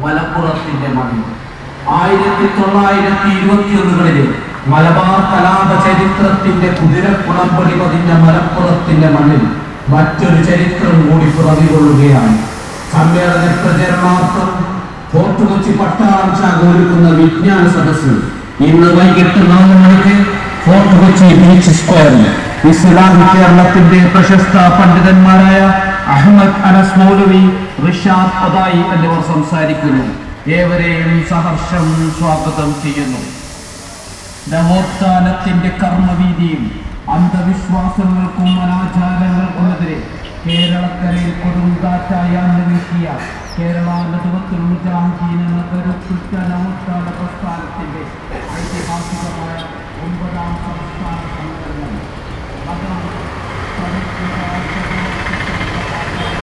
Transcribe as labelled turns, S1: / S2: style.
S1: മലപ്പുറത്തിന്റെ മണ്ണ് ആയിരത്തി തൊള്ളായിരത്തി ഇരുപത്തിയൊന്നുകളിലെ മലബാർ കലാപ ചരിത്രത്തിന്റെ കുതിരക്കുളമ്പടി പതിഞ്ഞ മലപ്പുറത്തിന്റെ മണ്ണിൽ മറ്റൊരു ചരിത്രം കൂടി പിറവികൊള്ളുകയാണ് സമ്മേളന പ്രചരണാർത്ഥം ഫോർട്ട് കൊച്ചി പട്ടാളം ശാഖ ഒരുക്കുന്ന വിജ്ഞാന സദസ്സ് ഇന്ന് വൈകിട്ട് നാല് മണിക്ക് ഫോർട്ട് കൊച്ചി ബീച്ച് സ്ക്വയറിൽ ഇസ്ലാമിക് കേരളത്തിന്റെ പ്രശസ്ത പണ്ഡിതന്മാരായ അഹമ്മദ് അനസ് മൗലവി റിഷാദ് അദായി എന്നിവർ സംസാരിക്കുന്നു ഏവരെയും സഹർഷം സ്വാഗതം ചെയ്യുന്നു നവോത്ഥാനത്തിന്റെ കർമ്മവീതിയും അന്ധവിശ്വാസങ്ങൾക്കും അനാചാരങ്ങൾക്കുമെതിരെ കേരളക്കരയിൽ കൊടുങ്കാറ്റായി വീശിയ കേരള നദുവത്തുൽ മുജാഹിദീൻ എന്ന കരുത്തുറ്റ നവോത്ഥാന പ്രസ്ഥാനത്തിന്റെ ഐതിഹാസികമായ ഒമ്പതാം സംസ്ഥാന സമ്മേളനം മതം, സാഹിത്യ,